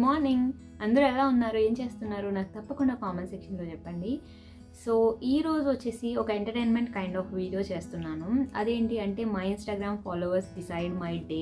morning అందరూ ఎలా ఉన్నారు ఏం చేస్తున్నారు నాకు తప్పకుండా కామెంట్ సెక్షన్లో చెప్పండి సో ఈ రోజు వచ్చేసి ఒక ఎంటర్టైన్మెంట్ కైండ్ ఆఫ్ వీడియో చేస్తున్నాను అదేంటి అంటే my Instagram followers decide my day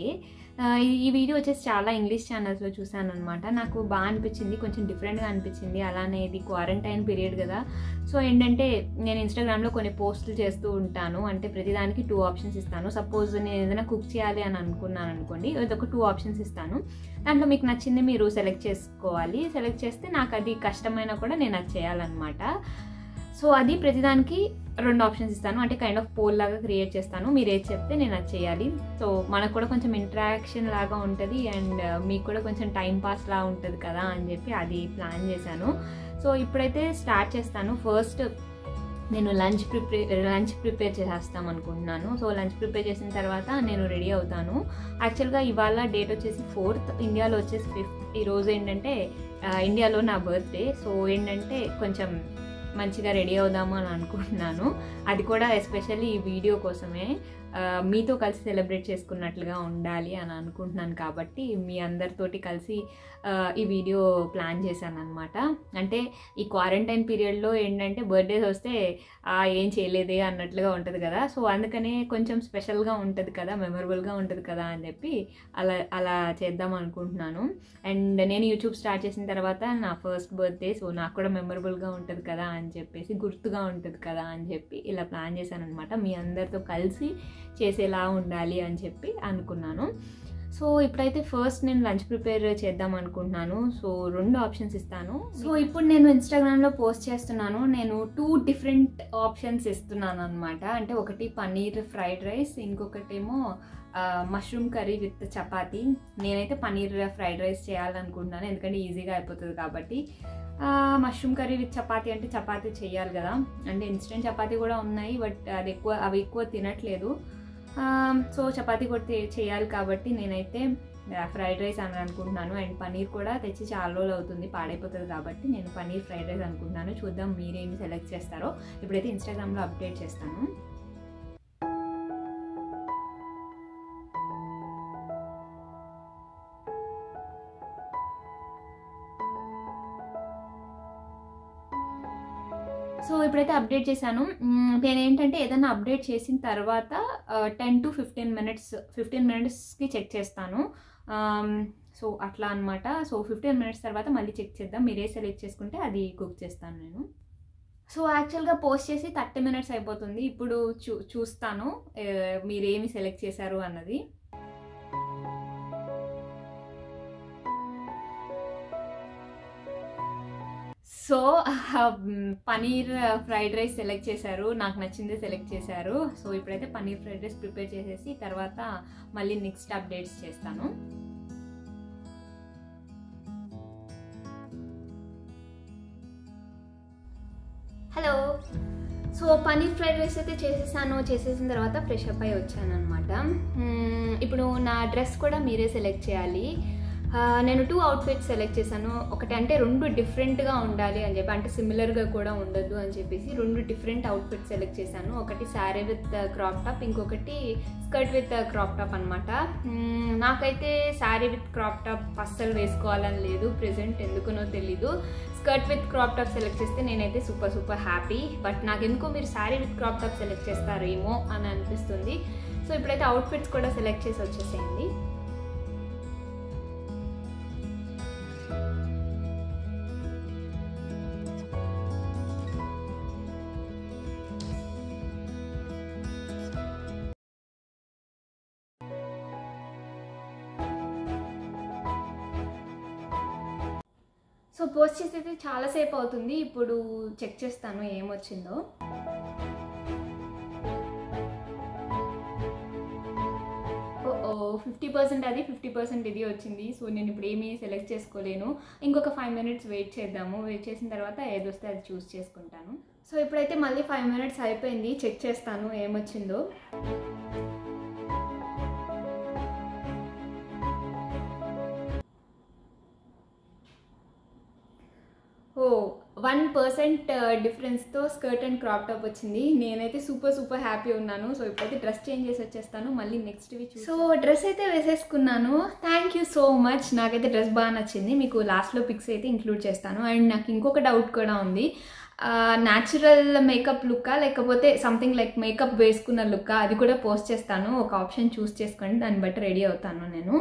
ఈ వీడియో వచ్చేసి చాలా ఇంగ్లీష్ ఛానల్స్లో చూశాను అనమాట నాకు బాగా అనిపించింది కొంచెం డిఫరెంట్గా అనిపించింది అలానే ఇది క్వారంటైన్ పీరియడ్ కదా సో ఏంటంటే నేను ఇన్స్టాగ్రామ్లో కొన్ని పోస్టులు చేస్తూ ఉంటాను అంటే ప్రతిదానికి టూ ఆప్షన్స్ ఇస్తాను సపోజ్ నేను ఏదైనా కుక్ చేయాలి అని అనుకున్నాను అనుకోండి ఒక టూ ఆప్షన్స్ ఇస్తాను దాంట్లో మీకు నచ్చింది మీరు సెలెక్ట్ చేసుకోవాలి సెలెక్ట్ చేస్తే నాకు అది కష్టమైనా కూడా నేను అది చేయాలన్నమాట సో అది ప్రతిదానికి రెండు ఆప్షన్స్ ఇస్తాను అంటే కైండ్ ఆఫ్ పోల్ లాగా క్రియేట్ చేస్తాను మీరు ఏది చెప్తే నేను అది చేయాలి సో మనకు కూడా కొంచెం ఇంటరాక్షన్ లాగా ఉంటుంది అండ్ మీకు కూడా కొంచెం టైం పాస్ లా ఉంటుంది కదా అని చెప్పి అది ప్లాన్ చేశాను సో ఇప్పుడైతే స్టార్ట్ చేస్తాను ఫస్ట్ నేను లంచ్ ప్రిపేర్ లంచ్ ప్రిపేర్ చేసేస్తాం అనుకుంటున్నాను సో లంచ్ ప్రిపేర్ చేసిన తర్వాత నేను రెడీ అవుతాను యాక్చువల్గా ఇవాళ డేట్ వచ్చేసి ఫోర్త్ ఇండియాలో వచ్చేసి ఫిఫ్త్ ఈరోజు ఏంటంటే ఇండియాలో నా బర్త్డే సో ఏంటంటే కొంచెం మంచిగా రెడీ అవుదాము అని అనుకుంటున్నాను అది కూడా ఎస్పెషల్లీ ఈ వీడియో కోసమే మీతో కలిసి సెలబ్రేట్ చేసుకున్నట్లుగా ఉండాలి అని అనుకుంటున్నాను కాబట్టి మీ అందరితోటి కలిసి ఈ వీడియో ప్లాన్ చేశాను అనమాట అంటే ఈ క్వారంటైన్ పీరియడ్లో ఏంటంటే బర్త్డేస్ వస్తే ఏం చేయలేదే అన్నట్లుగా ఉంటుంది కదా సో అందుకనే కొంచెం స్పెషల్గా ఉంటుంది కదా మెమరబుల్గా ఉంటుంది కదా అని చెప్పి అలా అలా చేద్దాం అనుకుంటున్నాను అండ్ నేను యూట్యూబ్ స్టార్ట్ చేసిన తర్వాత నా ఫస్ట్ బర్త్డే సో నాకు కూడా మెమరబుల్గా ఉంటుంది కదా అని చెప్పేసి గుర్తుగా ఉంటుంది కదా అని చెప్పి ఇలా ప్లాన్ చేశాను అనమాట మీ అందరితో కలిసి చేసేలా ఉండాలి అని చెప్పి అనుకున్నాను సో ఇప్పుడైతే ఫస్ట్ నేను లంచ్ ప్రిపేర్ చేద్దాం అనుకుంటున్నాను సో రెండు ఆప్షన్స్ ఇస్తాను సో ఇప్పుడు నేను ఇన్స్టాగ్రామ్లో పోస్ట్ చేస్తున్నాను నేను టూ డిఫరెంట్ ఆప్షన్స్ ఇస్తున్నాను అనమాట అంటే ఒకటి పన్నీర్ ఫ్రైడ్ రైస్ ఇంకొకటేమో మష్రూమ్ కర్రీ విత్ చపాతీ నేనైతే పన్నీర్ ఫ్రైడ్ రైస్ చేయాలనుకుంటున్నాను ఎందుకంటే ఈజీగా అయిపోతుంది కాబట్టి మష్రూమ్ కర్రీ విత్ చపాతీ అంటే చపాతీ చేయాలి కదా అంటే ఇన్స్టెంట్ చపాతీ కూడా ఉన్నాయి బట్ అది ఎక్కువ అవి ఎక్కువ తినట్లేదు సో చపాతీ కూడా చేయాలి కాబట్టి నేనైతే ఫ్రైడ్ రైస్ అని అనుకుంటున్నాను అండ్ పన్నీర్ కూడా తెచ్చి చాలా రోజులు అవుతుంది పాడైపోతుంది కాబట్టి నేను పన్నీర్ ఫ్రైడ్ రైస్ అనుకుంటున్నాను చూద్దాం మీరేమి సెలెక్ట్ చేస్తారో ఇప్పుడైతే ఇన్స్టాగ్రామ్లో అప్డేట్ చేస్తాను సో ఇప్పుడైతే అప్డేట్ చేశాను నేను ఏంటంటే ఏదైనా అప్డేట్ చేసిన తర్వాత ten to fifteen minutes fifteen మినిట్స్కి చెక్ చేస్తాను సో అట్లా అనమాట సో ఫిఫ్టీన్ మినిట్స్ తర్వాత మళ్ళీ చెక్ చేద్దాం మీరే సెలెక్ట్ చేసుకుంటే అది కుక్ చేస్తాను నేను సో యాక్చువల్గా పోస్ట్ చేసి థర్టీ మినిట్స్ అయిపోతుంది ఇప్పుడు చూ చూస్తాను మీరేమి సెలెక్ట్ చేశారు అన్నది so paneer fried rice select చేశారు నాకు నచ్చిందే సెలెక్ట్ చేశారు సో ఇప్పుడైతే పనీర్ ఫ్రైడ్ రైస్ ప్రిపేర్ చేసేసి తర్వాత మళ్ళీ నెక్స్ట్ అప్డేట్స్ చేస్తాను hello so paneer fried rice అయితే చేసేసాను చేసేసిన తర్వాత ఫ్రెష్ అప్ అయి వచ్చాను అనమాట ఇప్పుడు నా డ్రెస్ కూడా మీరే సెలెక్ట్ చేయాలి నేను టూ అవుట్ఫిట్స్ సెలెక్ట్ చేశాను ఒకటి అంటే రెండు డిఫరెంట్గా ఉండాలి అని చెప్పి అంటే సిమిలర్గా కూడా ఉండదు అని చెప్పేసి రెండు డిఫరెంట్ అవుట్ఫిట్స్ సెలెక్ట్ చేశాను ఒకటి శారీ విత్ క్రాప్ టాప్ ఇంకొకటి స్కర్ట్ విత్ క్రాప్ టాప్ అనమాట నాకైతే శారీ విత్ క్రాప్ టాప్ అస్సలు వేసుకోవాలని లేదు ప్రెసెంట్ ఎందుకునో తెలీదు skirt with crop top select చేస్తే నేనైతే సూపర్ సూపర్ హ్యాపీ బట్ నాకు ఎందుకో మీరు sari with crop top select చేస్తారేమో అని అనిపిస్తుంది సో ఇప్పుడైతే అవుట్ఫిట్స్ కూడా సెలెక్ట్ చేసి వచ్చేసేయండి సో పోస్ట్ చేసి అయితే చాలాసేపు అవుతుంది ఇప్పుడు చెక్ చేస్తాను ఏమొచ్చిందో ఓ ఫిఫ్టీ పర్సెంట్ అది ఫిఫ్టీ పర్సెంట్ ఇది వచ్చింది సో నేను ఇప్పుడు ఏమీ సెలెక్ట్ చేసుకోలేను ఇంకొక ఫైవ్ మినిట్స్ వెయిట్ చేద్దాము వెయిట్ చేసిన తర్వాత ఏది వస్తే అది చూస్ చేసుకుంటాను సో ఇప్పుడైతే మళ్ళీ ఫైవ్ మినిట్స్ అయిపోయింది చెక్ చేస్తాను ఏమొచ్చిందో ఓ వన్ పర్సెంట్ డిఫరెన్స్తో స్కర్ట్ అండ్ క్రాప్ టాప్ వచ్చింది నేనైతే సూపర్ సూపర్ హ్యాపీ ఉన్నాను సో ఇప్పుడైతే డ్రెస్ చేంజ్ చేసి వచ్చేస్తాను మళ్ళీ నెక్స్ట్ వీక్ సో డ్రెస్ అయితే వేసేసుకున్నాను థ్యాంక్ యూ సో మచ్ నాకైతే డ్రెస్ బాగా నచ్చింది మీకు లాస్ట్లో పిక్స్ అయితే ఇంక్లూడ్ చేస్తాను అండ్ నాకు ఇంకొక డౌట్ కూడా ఉంది న్యాచురల్ మేకప్ లుక్కా లేకపోతే సంథింగ్ లైక్ మేకప్ వేసుకున్న లుక్కా అది కూడా పోస్ట్ చేస్తాను ఒక ఆప్షన్ చూస్ చేసుకోండి దాన్ని బట్టి రెడీ అవుతాను నేను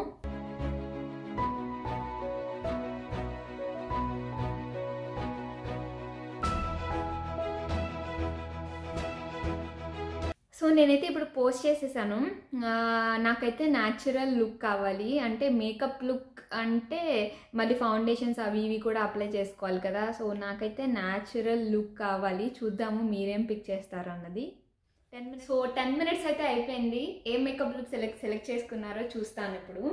సో నేనైతే ఇప్పుడు పోస్ట్ చేసేసాను ఆ, నాకైతే న్యాచురల్ లుక్ కావాలి అంటే మేకప్ లుక్ అంటే మళ్ళీ ఫౌండేషన్స్ అవి ఇవి కూడా అప్లై చేసుకోవాలి కదా సో నాకైతే న్యాచురల్ లుక్ కావాలి చూద్దాము మీరేం పిక్ చేస్తారు అన్నది ten minutes so ten minutes అయితే అయిపోయింది ఏ మేకప్ లుక్ సెలెక్ట్ సెలెక్ట్ చేసుకున్నారో చూస్తాను ఇప్పుడు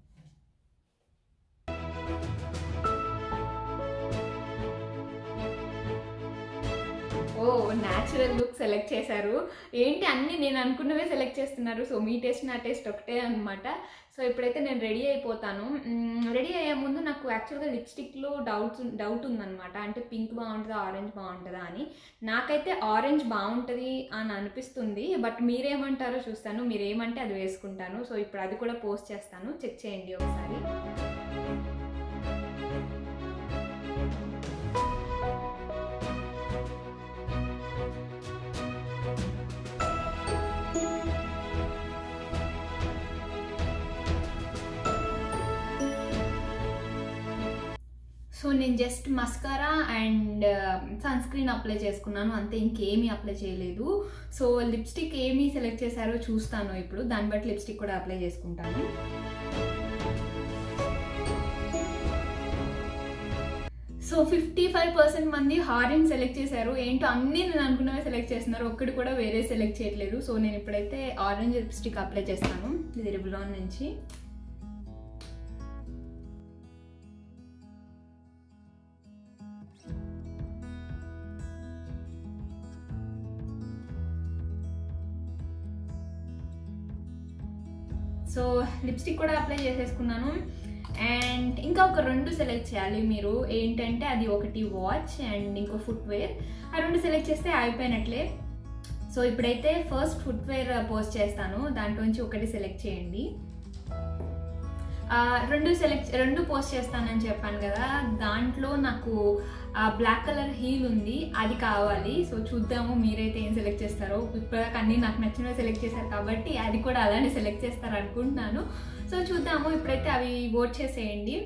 ఓ న్యాచురల్ లుక్ సెలెక్ట్ చేశారు ఏంటి అన్నీ నేను అనుకున్నవే సెలెక్ట్ చేస్తున్నారు సో మీ టేస్ట్ నా టేస్ట్ ఒకటే అనమాట సో ఇప్పుడైతే నేను రెడీ అయిపోతాను రెడీ అయ్యే ముందు నాకు యాక్చువల్గా లిప్స్టిక్లో డౌట్స్ డౌట్ ఉందన్నమాట అంటే పింక్ బాగుంటుందా ఆరెంజ్ బాగుంటుందా అని నాకైతే ఆరెంజ్ బాగుంటుంది అని అనిపిస్తుంది బట్ మీరేమంటారో చూస్తాను మీరేమంటే అది వేసుకుంటాను సో ఇప్పుడు అది కూడా పోస్ట్ చేస్తాను చెక్ చేయండి ఒకసారి సో నేను just mascara and sunscreen apply చేసుకున్నాను అంతే ఇంకేమీ అప్లై చేయలేదు సో లిప్స్టిక్ ఏమీ సెలెక్ట్ చేశారో చూస్తాను ఇప్పుడు దాన్ని బట్టి లిప్స్టిక్ కూడా అప్లై చేసుకుంటాను సో ఫిఫ్టీ ఫైవ్ పర్సెంట్ మంది హారెన్ సెలెక్ట్ చేశారు ఏంటో అన్నీ నేను అనుకున్నవే సెలెక్ట్ చేస్తున్నారు ఒక్కటి కూడా వేరే సెలెక్ట్ చేయట్లేదు సో నేను ఇప్పుడైతే ఆరెంజ్ లిప్స్టిక్ అప్లై చేస్తాను ఇది రిబులాన్ నుంచి సో లిప్స్టిక్ కూడా అప్లై చేసేసుకున్నాను అండ్ ఇంకా ఒక రెండు సెలెక్ట్ చేయాలి మీరు ఏంటంటే అది ఒకటి వాచ్ అండ్ ఇంకో ఫుట్వేర్ ఆ రెండు సెలెక్ట్ చేస్తే అయిపోయినట్లే సో ఇప్పుడైతే ఫస్ట్ ఫుట్వేర్ పోస్ట్ చేస్తాను దాంట్లోంచి ఒకటి సెలెక్ట్ చేయండి ఆ, రెండు సెలెక్ట్ రెండు పోస్ట్ చేస్తానని చెప్పాను కదా దాంట్లో నాకు బ్లాక్ కలర్ హీల్ ఉంది అది కావాలి సో చూద్దాము మీరైతే ఏం సెలెక్ట్ చేస్తారో ఇప్పటిదాకా అన్నీ నాకు నచ్చినవి సెలెక్ట్ చేశారు కాబట్టి అది కూడా అలానే సెలెక్ట్ చేస్తారు అనుకుంటున్నాను సో చూద్దాము ఇప్పుడైతే అవి ఓట్ చేసేయండి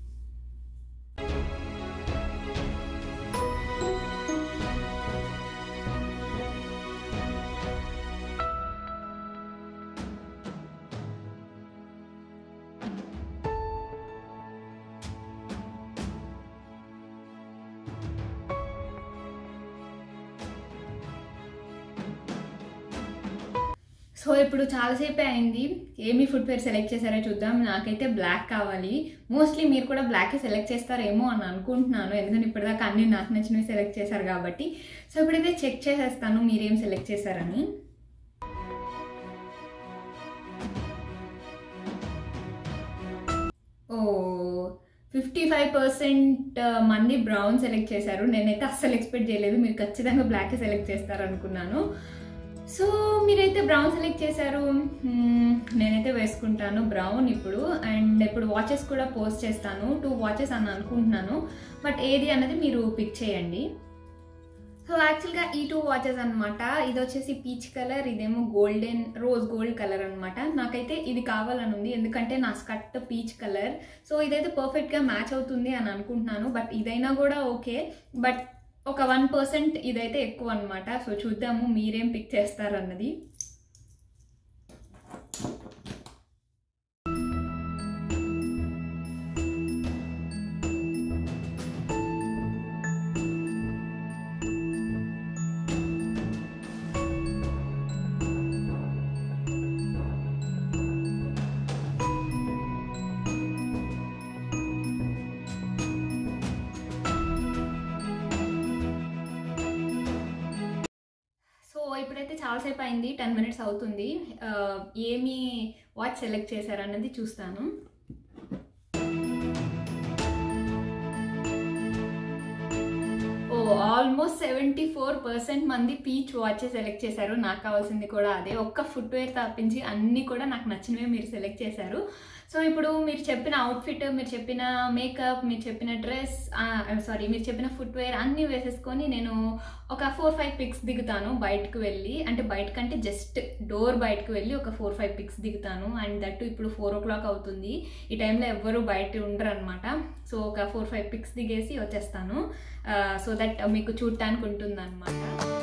సో ఇప్పుడు చాలాసేపు అయింది ఏమి ఫుట్వేర్ సెలెక్ట్ చేశారో చూద్దాం నాకైతే బ్లాక్ కావాలి మోస్ట్లీ మీరు కూడా బ్లాకే సెలెక్ట్ చేస్తారేమో అని అనుకుంటున్నాను ఎందుకంటే ఇప్పటిదాకా అన్ని నాకు నచ్చినవి సెలెక్ట్ చేశారు కాబట్టి సో ఇప్పుడైతే చెక్ చేసేస్తాను మీరేం సెలెక్ట్ చేశారని ఓ ఫిఫ్టీ ఫైవ్ పర్సెంట్ మంది బ్రౌన్ సెలెక్ట్ చేశారు నేనైతే అస్సలు ఎక్స్పెక్ట్ చేయలేదు మీరు ఖచ్చితంగా బ్లాక్ సెలెక్ట్ చేస్తారు అనుకున్నాను సో మీరైతే బ్రౌన్ సెలెక్ట్ చేశారు మ్మ్, నేనైతే వేసుకుంటాను బ్రౌన్ ఇప్పుడు అండ్ ఇప్పుడు వాచెస్ కూడా పోస్ట్ చేస్తాను టూ వాచెస్ అని అనుకుంటున్నాను బట్ ఏది అన్నది మీరు పిక్ చేయండి సో యాక్చువల్గా ఈ టూ వాచెస్ అనమాట ఇది వచ్చేసి పీచ్ కలర్ ఇదేమో గోల్డెన్ రోజ్ గోల్డ్ కలర్ అనమాట నాకైతే ఇది కావాలని ఉంది ఎందుకంటే నా స్కర్ట్ పీచ్ కలర్ సో ఇదైతే పర్ఫెక్ట్గా మ్యాచ్ అవుతుంది అని అనుకుంటున్నాను బట్ ఇదైనా కూడా ఓకే బట్ ఒక వన్ పర్సెంట్ ఇదైతే ఎక్కువ అనమాట సో చూద్దాము మీరేం పిక్ చేస్తారన్నది సో ఇప్పుడైతే చాలాసేపు అయింది టెన్ మినిట్స్ అవుతుంది ఆ, ఏమి వాచ్ సెలెక్ట్ చేశారన్నది చూస్తాను oh almost seventy four percent మంది పీచ్ వాచ్ సెలెక్ట్ చేశారు నాకు కావాల్సింది కూడా అదే ఒక్క ఫుట్వేర్ తప్పించి అన్నీ కూడా నాకు నచ్చినవే మీరు సెలెక్ట్ చేశారు సో ఇప్పుడు మీరు చెప్పిన అవుట్ఫిట్ మీరు చెప్పిన మేకప్ మీరు చెప్పిన డ్రెస్ సారీ మీరు చెప్పిన ఫుట్వేర్ అన్నీ వేసేసుకొని నేను ఒక ఫోర్ ఫైవ్ పిక్స్ దిగుతాను బయటకు వెళ్ళి అంటే బయటకంటే జస్ట్ డోర్ బయటకు వెళ్ళి ఒక ఫోర్ ఫైవ్ పిక్స్ దిగుతాను అండ్ దట్టు ఇప్పుడు ఫోర్ ఓ క్లాక్ అవుతుంది ఈ టైంలో ఎవ్వరూ బయట ఉండరు అనమాట సో ఒక ఫోర్ ఫైవ్ పిక్స్ దిగేసి వచ్చేస్తాను సో దట్ మీకు చూడటానికి ఉంటుంది అనమాట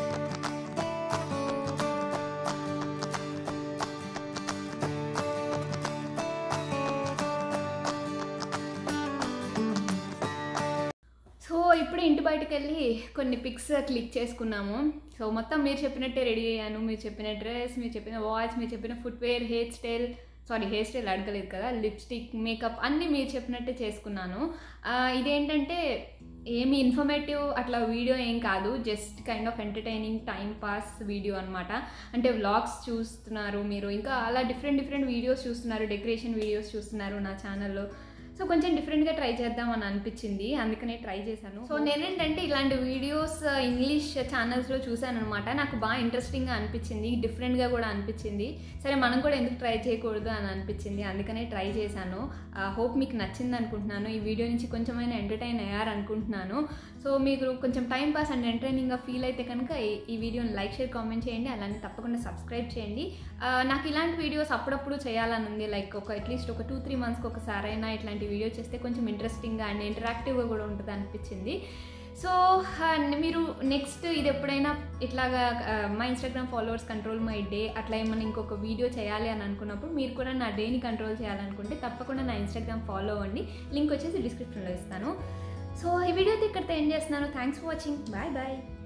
సో ఇప్పుడు ఇంటి బయటకు వెళ్ళి కొన్ని పిక్స్ క్లిక్ చేసుకున్నాము సో మొత్తం మీరు చెప్పినట్టే రెడీ అయ్యాను మీరు చెప్పిన డ్రెస్ మీరు చెప్పిన వాచ్ మీరు చెప్పిన footwear hair style sorry hair style అడగలేదు కదా లిప్స్టిక్ మేకప్ అన్నీ మీరు చెప్పినట్టే చేసుకున్నాను ఆ, ఇదేంటంటే ఏమి ఇన్ఫర్మేటివ్ అట్లా వీడియో ఏం కాదు just kind of entertaining time pass video అనమాట అంటే వ్లాగ్స్ చూస్తున్నారు మీరు ఇంకా అలా డిఫరెంట్ డిఫరెంట్ వీడియోస్ చూస్తున్నారు డెకరేషన్ వీడియోస్ చూస్తున్నారు నా ఛానల్లో సో కొంచెం డిఫరెంట్గా ట్రై చేద్దాం అని అనిపించింది అందుకనే ట్రై చేశాను సో నేనేంటంటే ఇలాంటి వీడియోస్ ఇంగ్లీష్ ఛానల్స్లో చూశాను అనమాట నాకు బాగా ఇంట్రెస్టింగ్గా అనిపించింది డిఫరెంట్గా కూడా అనిపించింది సరే మనం కూడా ఎందుకు ట్రై చేయకూడదు అని అనిపించింది అందుకనే ట్రై చేశాను హోప్ మీకు నచ్చింది అనుకుంటున్నాను ఈ వీడియో నుంచి కొంచెమైనా ఎంటర్టైన్ అయ్యారు అనుకుంటున్నాను సో మీకు కొంచెం టైం పాస్ అండ్ ఎంటర్టైనింగ్గా ఫీల్ అయితే కనుక ఈ- ఈ వీడియోని లైక్ షేర్ కామెంట్ చేయండి అలానే తప్పకుండా సబ్స్క్రైబ్ చేయండి ఆ, నాకు ఇలాంటి వీడియోస్ అప్పుడప్పుడు చేయాలని ఉంది లైక్ ఒక అట్లీస్ట్ ఒక టూ త్రీ మంత్స్కి ఒకసారి అయినా ఇట్లాంటి వీడియో చేస్తే కొంచెం ఇంట్రెస్టింగ్గా అండ్ ఇంటరాక్టివ్గా కూడా ఉంటుంది అనిపించింది సో ఆ, మీరు నెక్స్ట్ ఇది ఎప్పుడైనా ఇట్లాగా ఆ, మా Instagram followers control my day అట్లా ఏమైనా ఇంకొక వీడియో చేయాలి అని అనుకున్నప్పుడు మీరు కూడా నా డేని కంట్రోల్ చేయాలనుకుంటే తప్పకుండా నా ఇన్స్టాగ్రామ్ ఫాలో అవ్వండి లింక్ వచ్చేసి డిస్క్రిప్షన్లో ఇస్తాను సో ఈ వీడియో అయితే ఇక్కడితో ఎండ్ చేస్తున్నాను thanks for watching bye bye